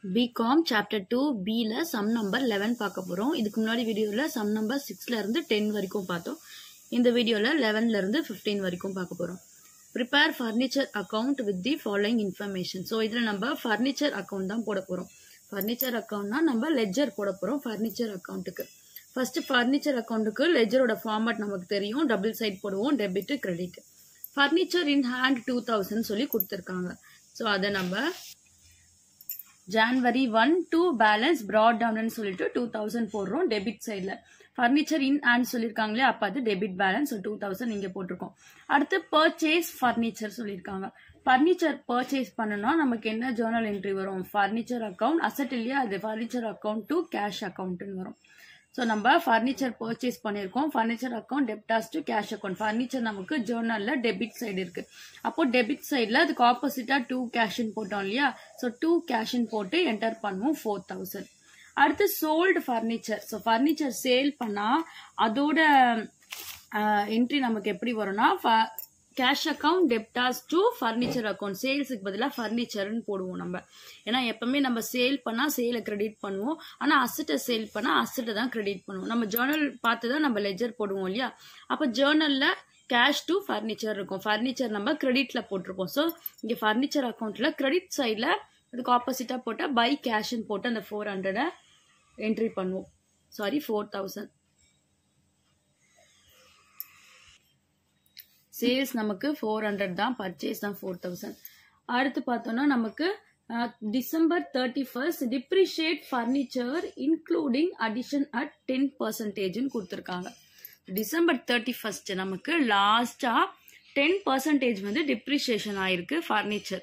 BCom chapter two பியில் sum number eleven பார்க்க போகிறோம் இதுக்கு முன்னாடி வீடியோவில் சம் நம்பர் சிக்ஸ்ல இருந்து டென் வரைக்கும் பார்த்தோம் இந்த வீடியோவில் லெவன்ல இருந்து ஃபிஃப்டீன் வரைக்கும் பார்க்க போகிறோம் prepare furniture account with the following information so இதில் நம்ம ஃபர்னிச்சர் அக்கவுண்ட் தான் போட போகிறோம் ஃபர்னிச்சர் அக்கவுண்ட்னா நம்ம லெஜர் போட போகிறோம் ஃபர்னிச்சர் அக்கவுண்ட்டுக்கு ஃபர்ஸ்ட் ஃபர்னிச்சர் அக்கௌண்ட்டுக்கு லெஜரோட ஃபார்மட் நமக்கு தெரியும் டபுள் சைட் போடுவோம் debit credit furniture in hand two thousand சொல்லி கொடுத்துருக்காங்க ஸோ அதை நம்ம January one to balance brought டவுன்னு சொல்லிட்டு டூ தௌசண்ட் போடுறோம் டெபிட் சைடில் ஃபர்னிச்சர் இன் ஹேண்ட் சொல்லியிருக்காங்களே அப்போ அது டெபிட் பேலன்ஸ் டூ தௌசண்ட் இங்கே போட்டிருக்கோம் அடுத்து பர்ச்சேஸ் ஃபர்னிச்சர் சொல்லியிருக்காங்க ஃபர்னிச்சர் பர்ச்சேஸ் பண்ணணும்னா நமக்கு என்ன ஜேர்னல் என்ட்ரி வரும் ஃபர்னிச்சர் அக்கௌண்ட் அசட் இல்லையா அது ஃபர்னிச்சர் அக்கௌண்ட் டு கேஷ் அக்கௌண்ட்னு வரும் ஸோ நம்ம ஃபர்னிச்சர் பர்ச்சேஸ் பண்ணியிருக்கோம் furniture account debtors to cash account furniture நமக்கு ஜேர்னலில் டெபிட் சைடு இருக்கு அப்போ டெபிட் சைடில் அதுக்கு ஆப்போசிட்டாக டூ கேஷின் போட்டோம் இல்லையா ஸோ டூ கேஷின் போட்டு என்டர் பண்ணுவோம் ஃபோர் தௌசண்ட் அடுத்து sold furniture so furniture sale பண்ணால் அதோட என்ட்ரி நமக்கு எப்படி வரும்னா cash account debtors to furniture account சேல்ஸுக்கு பதிலாக ஃபர்னிச்சர்னு போடுவோம் நம்ம ஏன்னா எப்பவுமே நம்ம சேல் பண்ணால் சேலை கிரெடிட் பண்ணுவோம் ஆனால் அசட்டை சேல் பண்ணால் அசட்டை தான் கிரெடிட் பண்ணுவோம் நம்ம ஜேர்னல் பார்த்து தான் நம்ம லெஜர் போடுவோம் இல்லையா அப்போ ஜேர்னலில் கேஷ் டு ஃபர்னிச்சர் இருக்கும் ஃபர்னிச்சர் நம்ம கிரெடிட்ல போட்டிருப்போம் ஸோ இங்கே ஃபர்னிச்சர் அக்கௌண்ட்டில் கிரெடிட் சைடில் அதுக்கு ஆப்போசிட்டாக போட்டால் பை கேஷ்ன்னு போட்டு அந்த ஃபோர் ஹண்ட்ரடை என்ட்ரி பண்ணுவோம் சாரி ஃபோர் தௌசண்ட் சேல்ஸ் நமக்கு ஃபோர் ஹண்ட்ரட் தான் பர்ச்சேஸ் தான் ஃபோர் தௌசண்ட் அடுத்து பார்த்தோம்னா நமக்கு December thirty first depreciate furniture including addition at ten பர்சன்டேஜ்னு கொடுத்துருக்காங்க டிசம்பர் தேர்ட்டி ஃபர்ஸ்ட் நமக்கு லாஸ்டா டென் பர்சன்டேஜ் வந்து டிப்ரிஷியேஷன் ஆயிருக்கு ஃபர்னிச்சர்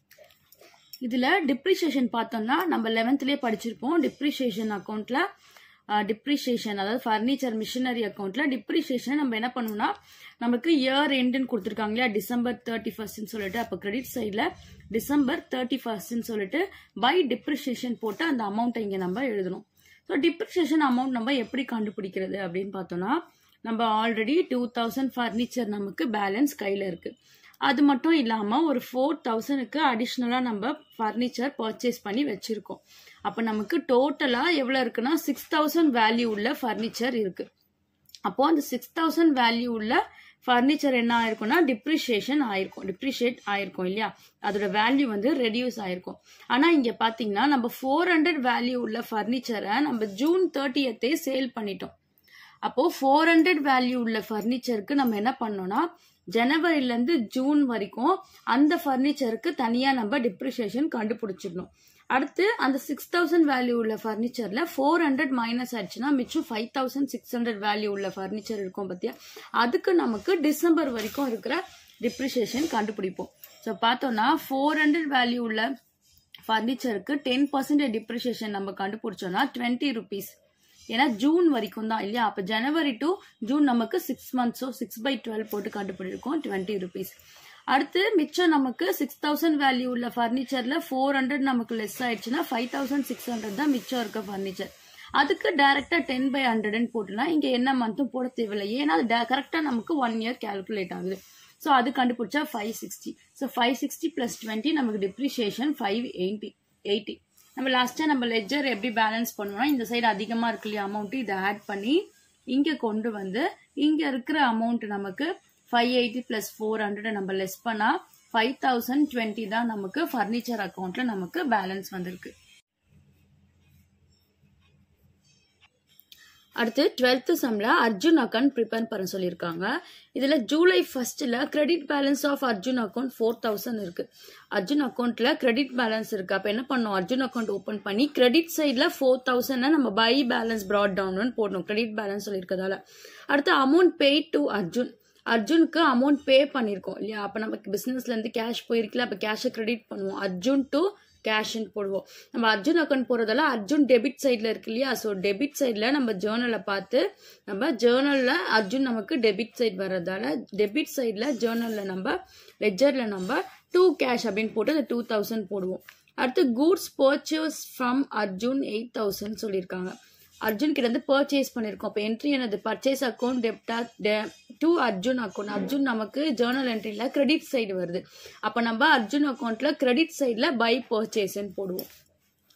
இதுல டிப்ரிஷியேஷன் பார்த்தோம்னா நம்ம லெவன்த்லயே படிச்சிருப்போம் டிப்ரிஷியேஷன் அக்கௌண்ட்ல டிப்ரிஷியேஷன் அதாவது ஃபர்னிச்சர் மிஷினரி அக்கௌண்ட்ல டிப்ரிஷியேஷன் நம்ம என்ன பண்ணுவோம்னா நமக்கு இயர் எண்டுன்னு கொடுத்துருக்காங்க இல்லையா டிசம்பர் தேர்ட்டி ஃபர்ஸ்ட்னு சொல்லிட்டு அப்போ கிரெடிட் சைடில் டிசம்பர் தேர்ட்டி ஃபர்ஸ்ட்னு சொல்லிட்டு பை டிப்ரிஷியேஷன் போட்டு அந்த அமௌண்ட்டை இங்கே நம்ம எழுதணும் ஸோ டிப்ரிஷியேஷன் அமௌண்ட் நம்ம எப்படி கண்டுபிடிக்கிறது அப்படின்னு பார்த்தோம்னா நம்ம ஆல்ரெடி டூ தௌசண்ட் ஃபர்னிச்சர் நமக்கு பேலன்ஸ் கையில் இருக்கு அது மட்டும் இல்லாமல் ஒரு ஃபோர் தௌசண்ட்க்கு அடிஷ்னலாக நம்ம ஃபர்னிச்சர் பர்ச்சேஸ் பண்ணி வச்சுருக்கோம் அப்போ நமக்கு டோட்டலாக எவ்வளோ இருக்குன்னா சிக்ஸ் தௌசண்ட் வேல்யூ உள்ள ஃபர்னிச்சர் இருக்கு அப்போ அந்த சிக்ஸ் தௌசண்ட் வேல்யூ உள்ள ஃபர்னிச்சர் என்ன ஆயிருக்கும்னா டிப்ரிஷியேஷன் ஆயிருக்கும் டிப்ரிஷியேட் ஆயிருக்கும் இல்லையா அதோட வேல்யூ வந்து ரெடியூஸ் ஆயிருக்கும் ஆனால் இங்கே பார்த்தீங்கன்னா நம்ம ஃபோர் ஹண்ட்ரட் வேல்யூ உள்ள ஃபர்னிச்சரை நம்ம ஜூன் தேர்ட்டியத்தே சேல் பண்ணிட்டோம் அப்போ ஃபோர் ஹண்ட்ரட் வேல்யூ உள்ள ஃபர்னிச்சருக்கு நம்ம என்ன பண்ணோம்னா ஜனவரிலேருந்து ஜூன் வரைக்கும் அந்த ஃபர்னிச்சருக்கு தனியாக நம்ம டிப்ரிஷியேஷன் கண்டுபிடிச்சிடணும் அடுத்து அந்த சிக்ஸ் தௌசண்ட் வேல்யூ உள்ள ஃபர்னிச்சரில் ஃபோர் ஹண்ட்ரட் மைனஸ் ஆயிடுச்சுன்னா மிச்சம் five thousand six hundred value உள்ள ஃபர்னிச்சர் இருக்கும் பார்த்தியா அதுக்கு நமக்கு டிசம்பர் வரைக்கும் இருக்கிற டிப்ரிஷியேஷன் கண்டுபிடிப்போம் ஸோ பார்த்தோம்னா ஃபோர் ஹண்ட்ரட் வேல்யூ உள்ள ஃபர்னிச்சருக்கு டென் பர்சன்டேஜ் டிப்ரிஷியேஷன் நம்ம கண்டுபிடிச்சோம்னா டுவெண்ட்டி ருபீஸ் ஏன்னா ஜூன் வரைக்கும் தான் இல்லையா அப்போ ஜனவரி டு ஜூன் நமக்கு six months so six by twelve போட்டு கண்டுபிடிக்கும் டுவெண்ட்டி ருபீஸ் அடுத்து மிச்சம் நமக்கு சிக்ஸ் தௌசண்ட் வேல்யூ உள்ள ஃபர்னிச்சர்ல ஃபோர் ஹண்ட்ரட் நமக்கு லெஸ் ஆயிடுச்சுன்னா ஃபைவ் தௌசண்ட் சிக்ஸ் ஹண்ட்ரட் தான் மிச்சம் இருக்க ஃபர்னிச்சர் அதுக்கு டைரக்டா டென் பை ஹண்ட்ரட்னு போட்டுனா இங்க என்ன மந்த்தும் போட தேவையில்லை ஏன்னா அது கரெக்டா நமக்கு ஒன் இயர் கேல்குலேட் ஆகுது ஸோ அது கண்டுபிடிச்சா five sixty so five sixty plus twenty நமக்கு டிப்ரிஷியேஷன் ஃபைவ் எயிட்டி எயிட்டி நம்ம லாஸ்ட்டாக நம்ம லெஜர் எப்படி பேலன்ஸ் பண்ணுவோம்னா இந்த சைடு அதிகமாக இருக்கு இல்லையா அமௌண்ட் இதை ஆட் பண்ணி இங்கே கொண்டு வந்து இங்கே இருக்கிற அமௌண்ட் நமக்கு five eighty plus four hundred நம்ம லெஸ் பண்ணால் ஃபைவ் தௌசண்ட் டுவெண்ட்டி தான் நமக்கு ஃபர்னிச்சர் அக்கௌண்ட்ல நமக்கு பேலன்ஸ் வந்திருக்கு அடுத்து டுவெல்த்து சம்ல அர்ஜுன் அக்கௌண்ட் ப்ரிப்பேர் பண்ண சொல்லியிருக்காங்க இதில் ஜூலை ஃபர்ஸ்ட்டில் credit balance of Arjun account four thousand இருக்கு அர்ஜுன் அக்கௌண்ட்டில் கிரெடிட் பேலன்ஸ் இருக்கு அப்போ என்ன பண்ணோம் அர்ஜுன் அக்கௌண்ட் ஓப்பன் பண்ணி கிரெடிட் சைடில் ஃபோர் தௌசண்ட் நம்ம பை பேலன்ஸ் ப்ராட் டவுன் போடணும் கிரெடிட் பேலன்ஸ் சொல்லியிருக்கதால அடுத்து அமௌண்ட் பே டு அர்ஜுன் அர்ஜுனுக்கு அமௌண்ட் பே பண்ணியிருக்கோம் இல்லையா அப்போ நமக்கு பிஸ்னஸ்லேருந்து கேஷ் போயிருக்கல அப்போ கேஷை கிரெடிட் பண்ணுவோம் அர்ஜுன் டு கேஷ்ன்னு போடுவோம் நம்ம அர்ஜுன் அக்கௌண்ட் போகிறதால அர்ஜுன் டெபிட் சைடில் இருக்கு இல்லையா ஸோ டெபிட் சைடில் நம்ம ஜேர்னலை பார்த்து நம்ம ஜேர்னலில் அர்ஜுன் நமக்கு டெபிட் சைட் வர்றதால டெபிட் சைடில் ஜேர்னலில் நம்ம லெஜரில் நம்ம டூ கேஷ் அப்படின்னு போட்டு அந்த டூ தௌசண்ட் போடுவோம் அடுத்து goods purchase from Arjun eight thousand சொல்லியிருக்காங்க அர்ஜுன் கிட்ட இருந்து பர்ச்சேஸ் பண்ணியிருக்கோம் அப்போ என்ட்ரி என்னது பர்ச்சேஸ் அக்கௌண்ட் டெப்டா டு அர்ஜுன் அக்கௌண்ட் அர்ஜுன் நமக்கு ஜேர்னல் என்ட்ரியில் கிரெடிட் சைடு வருது அப்போ நம்ம அர்ஜுன் அக்கௌண்ட்டில் கிரெடிட் சைடில் பை பர்ச்சேஸ்ன்னு போடுவோம்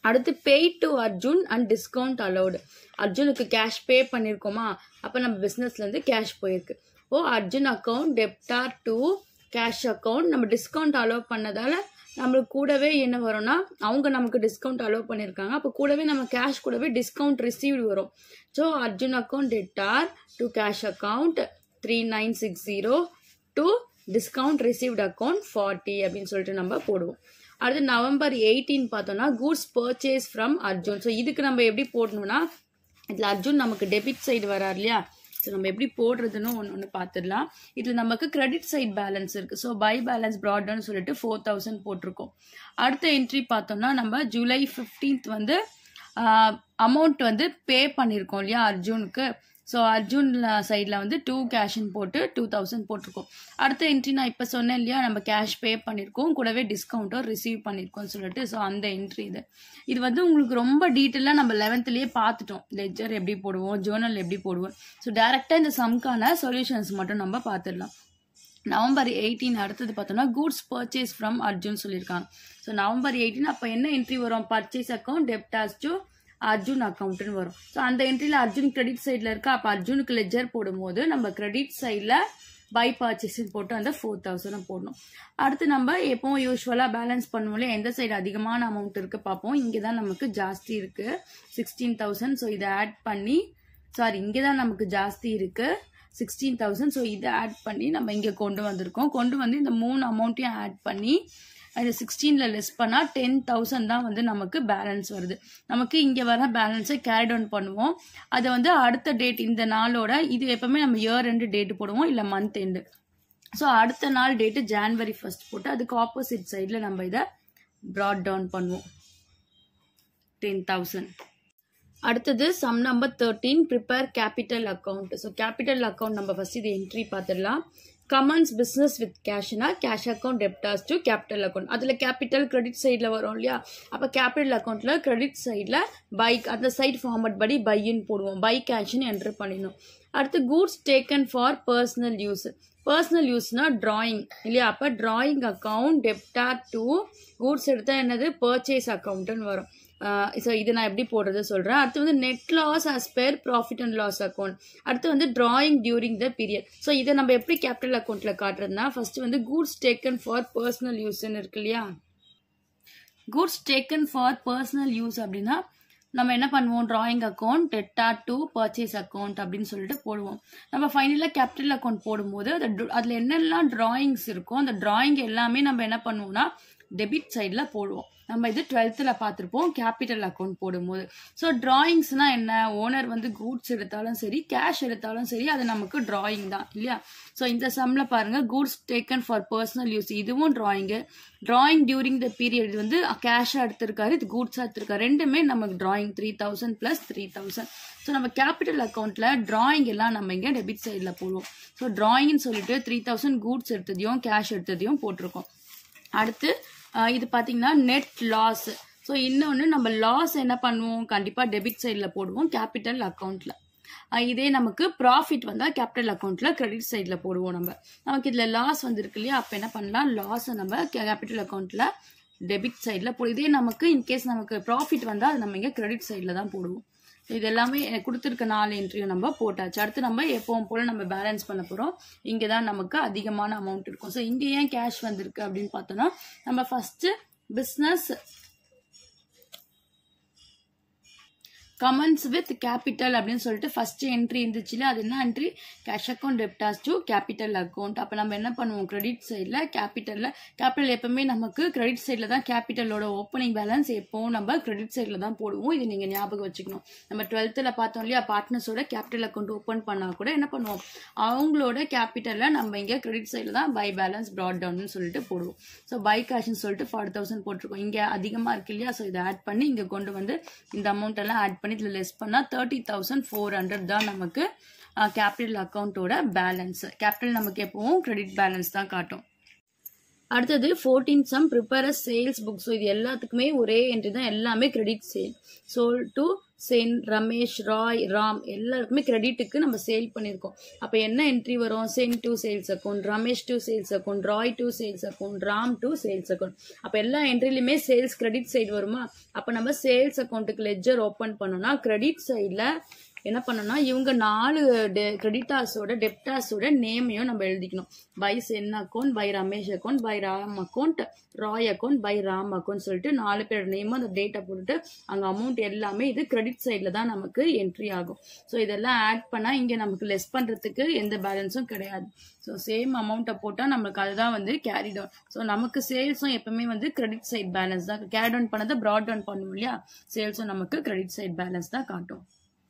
அடுத்து pay to Arjun and discount allowed அர்ஜுனுக்கு கேஷ் பே பண்ணியிருக்கோமா அப்போ நம்ம பிஸ்னஸ்லேருந்து கேஷ் போயிருக்கு ஓ Arjun account debtor to cash account நம்ம டிஸ்கவுண்ட் அலோவ் பண்ணதால நம்மளுக்கு கூடவே என்ன வரும்னா அவங்க நமக்கு டிஸ்கவுண்ட் அலோவ் பண்ணியிருக்காங்க அப்போ கூடவே நம்ம கேஷ் கூடவே டிஸ்கவுண்ட் ரிசீவ்டு வரும் so Arjun account debtor to cash account three nine six zero to discount received account forty அப்படின்னு சொல்லிட்டு நம்ம போடுவோம் அடுத்து நவம்பர் எயிட்டீன் பார்த்தோம்னா goods purchase from Arjun so இதுக்கு நம்ம எப்படி போடணும்னா இதில் அர்ஜுன் நமக்கு டெபிட் சைடு வரார் இல்லையா ஸோ நம்ம எப்படி போடுறதுன்னு ஒன்று ஒன்று பார்த்துடலாம் இதில் நமக்கு கிரெடிட் சைட் பேலன்ஸ் இருக்குது ஸோ பை பேலன்ஸ் ப்ராட்னு சொல்லிட்டு ஃபோர் தௌசண்ட் போட்டிருக்கோம் அடுத்த என்ட்ரி பார்த்தோம்னா நம்ம ஜூலை ஃபிஃப்டீன்த் வந்து அமௌண்ட் வந்து பே பண்ணியிருக்கோம் இல்லையா அர்ஜுனுக்கு ஸோ அர்ஜுன் சைடில் வந்து டூ கேஷ்னு போட்டு டூ தௌசண்ட் போட்டிருக்கோம் அடுத்த என்ட்ரி நான் இப்போ சொன்னேன் இல்லையா நம்ம கேஷ் பே பண்ணியிருக்கோம் கூடவே டிஸ்கவுண்ட்டும் ரிசீவ் பண்ணியிருக்கோம் சொல்லிட்டு ஸோ அந்த என்ட்ரி இது இது வந்து உங்களுக்கு ரொம்ப டீட்டெயிலாக நம்ம லெவன்த்துலேயே பார்த்துட்டோம் லெஜர் எப்படி போடுவோம் ஜேர்னல் எப்படி போடுவோம் ஸோ டேரெக்டாக இந்த சம்க்கான சொல்யூஷன்ஸ் மட்டும் நம்ம பார்த்துடலாம் நவம்பர் எயிட்டீன் அடுத்தது பார்த்தோம்னா கூட்ஸ் பர்ச்சேஸ் ஃப்ரம் அர்ஜுன் சொல்லியிருக்காங்க ஸோ நவம்பர் எயிட்டீன் அப்போ என்ன என்ட்ரி வரும் purchase account debtors to Arjun அக்கௌண்ட்னு வரும் ஸோ அந்த என்ட்ரியில் அர்ஜுன் கிரெடிட் சைடில் இருக்கா அப்போ அர்ஜுனுக்கு லெஜர் போடும்போது நம்ம கிரெடிட் சைடில் பை பர்ச்சேஸ்ன்னு போட்டு அந்த ஃபோர் தௌசண்ட் போடணும் அடுத்து நம்ம எப்பவும் யூஸ்வலாக பேலன்ஸ் பண்ணுவோம்ல எந்த சைடு அதிகமான அமௌண்ட் இருக்கு பார்ப்போம் இங்கே தான் நமக்கு ஜாஸ்தி இருக்கு சிக்ஸ்டீன் தௌசண்ட் ஸோ இதை ஆட் பண்ணி சாரி இங்கே தான் நமக்கு ஜாஸ்தி இருக்கு சிக்ஸ்டீன் தௌசண்ட் ஸோ இதை ஆட் பண்ணி நம்ம இங்கே கொண்டு வந்திருக்கோம் கொண்டு வந்து இந்த மூணு அமௌண்ட்டையும் ஆட் பண்ணி அது சிக்ஸ்டீனில் லெஸ் பண்ணால் டென் தௌசண்ட் தான் வந்து நமக்கு பேலன்ஸ் வருது நமக்கு இங்கே வர பேலன்ஸை கேரி டவுன் பண்ணுவோம் அதை வந்து அடுத்த டேட் இந்த நாளோட இது எப்பவுமே நம்ம இயர் எண்டு டேட்டு போடுவோம் இல்லை மந்த் எண்டு ஸோ அடுத்த நாள் டேட்டு ஜான்வரி ஃபர்ஸ்ட் போட்டு அதுக்கு ஆப்போசிட் சைடில் நம்ம இதை ப்ராட் டவுன் பண்ணுவோம் டென் தௌசண்ட் அடுத்தது sum number thirteen prepare capital account so capital account நம்ம ஃபர்ஸ்ட் இது என்ட்ரி பார்த்துடலாம் கமன்ஸ் பிஸ்னஸ் வித் கேஷ்னா cash account debtors to capital account அதில் கேபிட்டல் கிரெடிட் சைடில் வரும் இல்லையா அப்போ கேபிட்டல் அக்கௌண்ட்டில் கிரெடிட் சைடில் பைக் அந்த சைட் ஃபார்மட் படி பையின்னு போடுவோம் பை கேஷ்னு என்ட்ரு பண்ணிடணும் அடுத்து goods taken for personal use personal யூஸ்னா டிராயிங் இல்லையா அப்போ drawing account debtor to goods எடுத்தால் என்னது பர்ச்சேஸ் அக்கௌண்ட்டுன்னு வரும் ஸோ இது நான் எப்படி போடுறது சொல்கிறேன் அடுத்து வந்து net loss as per profit and loss account அடுத்து வந்து drawing during the period so இதை நம்ம எப்படி கேபிட்டல் அக்கௌண்ட்டில் காட்டுறதுனா ஃபர்ஸ்ட் வந்து கூட்ஸ் டேக்கன் ஃபார் பர்சனல் யூஸ்ன்னு இருக்கு இல்லையா goods taken for personal use அப்படின்னா நம்ம என்ன பண்ணுவோம் drawing account debtor to purchase account அப்படின்னு சொல்லிட்டு போடுவோம் நம்ம ஃபைனலாக கேபிட்டல் அக்கௌண்ட் போடும்போது அது அதில் என்னெல்லாம் டிராயிங்ஸ் இருக்கோ அந்த டிராயிங் எல்லாமே நம்ம என்ன பண்ணுவோம்னா டெபிட் சைடில் போடுவோம் நம்ம இது டுவெல்த்தில் பார்த்துருப்போம் கேபிட்டல் அக்கௌண்ட் போடும்போது ஸோ டிராயிங்ஸ்னா என்ன ஓனர் வந்து கூட்ஸ் எடுத்தாலும் சரி கேஷ் எடுத்தாலும் சரி அது நமக்கு டிராயிங் தான் இல்லையா ஸோ இந்த சம்மில் பாருங்க goods taken for personal use இதுவும் டிராயிங்கு டிராயிங் டியூரிங் த பீரியட் இது வந்து கேஷாக எடுத்திருக்காரு இது கூட்ஸாக எடுத்திருக்காரு ரெண்டுமே நமக்கு drawing three thousand plus three thousand so நம்ம கேபிட்டல் அக்கௌண்ட்டில் டிராயிங் எல்லாம் நம்ம இங்கே டெபிட் சைடில் போடுவோம் ஸோ டிராயிங்னு சொல்லிட்டு த்ரீ தௌசண்ட் கூட்ஸ் எடுத்ததையும் கேஷ் எடுத்ததையும் போட்டிருக்கோம் அடுத்து இது பார்த்தீங்கன்னா நெட் லாஸ் ஸோ இன்னொன்று நம்ம லாஸ் என்ன பண்ணுவோம் கண்டிப்பாக டெபிட் சைடில் போடுவோம் கேபிட்டல் அக்கௌண்ட்டில் இதே நமக்கு ப்ராஃபிட் வந்தால் கேபிட்டல் அக்கௌண்ட்டில் கிரெடிட் சைடில் போடுவோம் நம்ம நமக்கு இதில் லாஸ் வந்திருக்கு இல்லையா அப்போ என்ன பண்ணலாம் லாஸை நம்ம கேபிட்டல் அக்கௌண்ட்டில் டெபிட் சைடில் போ இதே நமக்கு இன்கேஸ் நமக்கு ப்ராஃபிட் வந்தால் அது நம்ம இங்கே கிரெடிட் சைடில் தான் போடுவோம் இது எல்லாமே கொடுத்துருக்க நாலு என்ட்ரியும் நம்ம போட்டாச்சு அடுத்து நம்ம எப்பவும் போல் நம்ம பேலன்ஸ் பண்ண போகிறோம் இங்கே தான் நமக்கு அதிகமான அமௌண்ட் இருக்கும் ஸோ இங்கே ஏன் கேஷ் வந்திருக்கு அப்படின்னு பார்த்தோன்னா நம்ம first business commence with capital அப்படின்னு சொல்லிட்டு ஃபர்ஸ்ட் என்ட்ரி இருந்துச்சுல அது என்ன entry cash account debtors to capital account அப்போ நம்ம என்ன பண்ணுவோம் கிரெடிட் சைடில் கேபிட்டலில் கேபிட்டல் எப்பவுமே நமக்கு கிரெடிட் சைடில் தான் கேபிட்டலோட ஓப்பனிங் பேலன்ஸ் எப்பவும் நம்ம கிரெடிட் சைடில் தான் போடுவோம் இது நீங்கள் ஞாபகம் வச்சுக்கணும் நம்ம டுவெல்த்தில் பார்த்தோம் இல்லையா பார்ட்னர்ஸோட கேபிட்டல் அக்கௌண்ட் ஓப்பன் பண்ணால் கூட என்ன பண்ணுவோம் அவங்களோட கேபிட்டலில் நம்ம இங்கே கிரெடிட் சைடில் தான் பை பேலன்ஸ் ப்ராட் டவுன்னு சொல்லிட்டு போடுவோம் ஸோ பை கேஷ்னு சொல்லிட்டு ஃபார்ட்டி தௌசண்ட் போட்டிருக்கோம் இங்கே அதிகமாக இருக்கு இல்லையா ஸோ இதை ஆட் பண்ணி இங்கே கொண்டு வந்து இந்த அமௌண்ட் எல்லாம் ஆட் பண்ணி இதில் லெஸ் பண்ணால் தேர்ட்டி தௌசண்ட் ஃபோர் ஹண்ட்ரட் தான் நமக்கு கேபிட்டல் அக்கௌண்ட்டோட பேலன்ஸ் கேபிட்டல் நமக்கு எப்பவும் கிரெடிட் பேலன்ஸ் தான் காட்டும் அடுத்தது fourteen sum prepare sales book so இது எல்லாத்துக்குமே ஒரே என்ட்ரி தான் எல்லாமே credit sale sold to Sen Ramesh Roy Ram எல்லாருக்குமே கிரெடிட்டுக்கு நம்ம சேல் பண்ணியிருக்கோம் அப்போ என்ன என்ட்ரி வரும் Sen to sales account Ramesh to sales account Roy to sales account Ram to sales account அப்போ எல்லா என்ட்ரிலையுமே சேல்ஸ் கிரெடிட் சைடு வருமா அப்போ நம்ம சேல்ஸ் அக்கௌண்ட்டுக்கு லெஜர் ஓப்பன் பண்ணோம்னா கிரெடிட் சைடில் என்ன பண்ணணும்னா இவங்க நாலு கிரெடிட்டார்ஸோட டெப்டார்ஸோட நேமையும் நம்ம எழுதிக்கணும் by Sen account by Ramesh account by Ram account Roy account by Ram account சொல்லிட்டு நாலு பேரோட நேமும் அந்த டேட்டா போட்டுட்டு அங்கே அமௌண்ட் எல்லாமே இது கிரெடிட் சைடில் தான் நமக்கு என்ட்ரி ஆகும் ஸோ இதெல்லாம் ஆட் பண்ணால் இங்கே நமக்கு லெஸ் பண்ணுறதுக்கு எந்த பேலன்ஸும் கிடையாது ஸோ சேம் அமௌண்ட்டை போட்டால் நம்மளுக்கு அதுதான் வந்து கேரி டவுன் ஸோ நமக்கு சேல்ஸும் எப்பவுமே வந்து கிரெடிட் சைட் பேலன்ஸ் தான் கேரி டவுன் பண்ணதை ப்ராட் டவுன் பண்ணுவோம் இல்லையா சேல்ஸும் நமக்கு கிரெடிட் சைட் பேலன்ஸ் தான் காட்டும்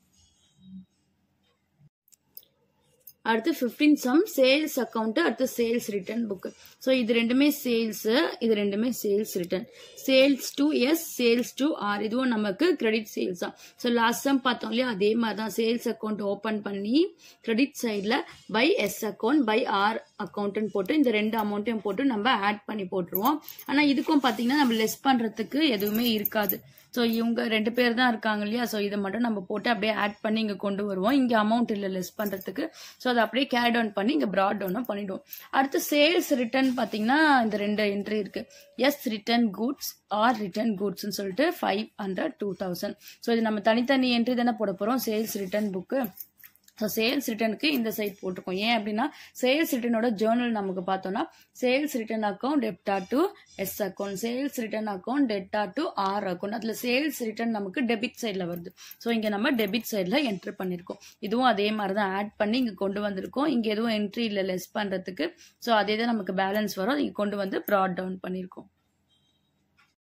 அடுத்து ஃபிஃப்டீன் சம் சேல்ஸ் அக்கௌண்ட் அடுத்து சேல்ஸ் ரிட்டர்ன் புக் ஸோ இது ரெண்டுமே சேல்ஸ் இது ரெண்டுமே sales return sales to S sales to R இதுவும் நமக்கு கிரெடிட் சேல்ஸ் தான் ஸோ லாஸ்ட் சம் பார்த்தோம் இல்லையா அதே மாதிரி தான் சேல்ஸ் அக்கௌண்ட் ஓப்பன் பண்ணி கிரெடிட் சைடில் by S account by R அக்கௌண்ட்னு போட்டு இந்த ரெண்டு அமௌண்ட்டையும் போட்டு நம்ம ஆட் பண்ணி போட்டுருவோம் ஆனால் இதுக்கும் பார்த்தீங்கன்னா நம்ம லெஸ் பண்ணுறதுக்கு எதுவுமே இருக்காது ஸோ இவங்க ரெண்டு பேர் தான் இருக்காங்க இல்லையா ஸோ இதை மட்டும் நம்ம போட்டு அப்படியே ஆட் பண்ணி இங்கே கொண்டு வருவோம் இங்கே அமௌண்ட் இல்லை லெஸ் பண்ணுறதுக்கு ஸோ அதை அப்படியே கேரி டவுன் பண்ணி இங்கே ப்ராட் டவுனும் பண்ணிடுவோம் அடுத்து சேல்ஸ் ரிட்டர்ன் பார்த்தீங்கன்னா இந்த ரெண்டு என்ட்ரி இருக்கு S return goods R return குட்ஸ்னு சொல்லிட்டு five hundred two thousand so இது நம்ம தனித்தனி என்ட்ரி தானே போட போகிறோம் sales return book so sales ரிட்டர்னுக்கு இந்த சைட் போட்டிருக்கோம் ஏன் அப்படின்னா சேல்ஸ் ரிட்டர்னோட ஜேர்னல் நமக்கு பார்த்தோம்னா சேல்ஸ் ரிட்டர்ன் அக்கௌண்ட் டெப்டா to S account sales return account டெப்டா டு ஆர் அக்கௌண்ட் அதில் சேல்ஸ் ரிட்டர்ன் நமக்கு டெபிட் சைடில் வருது ஸோ இங்கே நம்ம டெபிட் சைடில் என்ட்ரு பண்ணியிருக்கோம் இதுவும் அதே மாதிரி தான் ஆட் பண்ணி இங்கே கொண்டு வந்திருக்கோம் இங்கே எதுவும் என்ட்ரி இல்லை லெஸ் பண்ணுறதுக்கு ஸோ அதே தான் நமக்கு பேலன்ஸ் வரும் இங்கே கொண்டு வந்து ப்ராட் டவுன் பண்ணியிருக்கோம்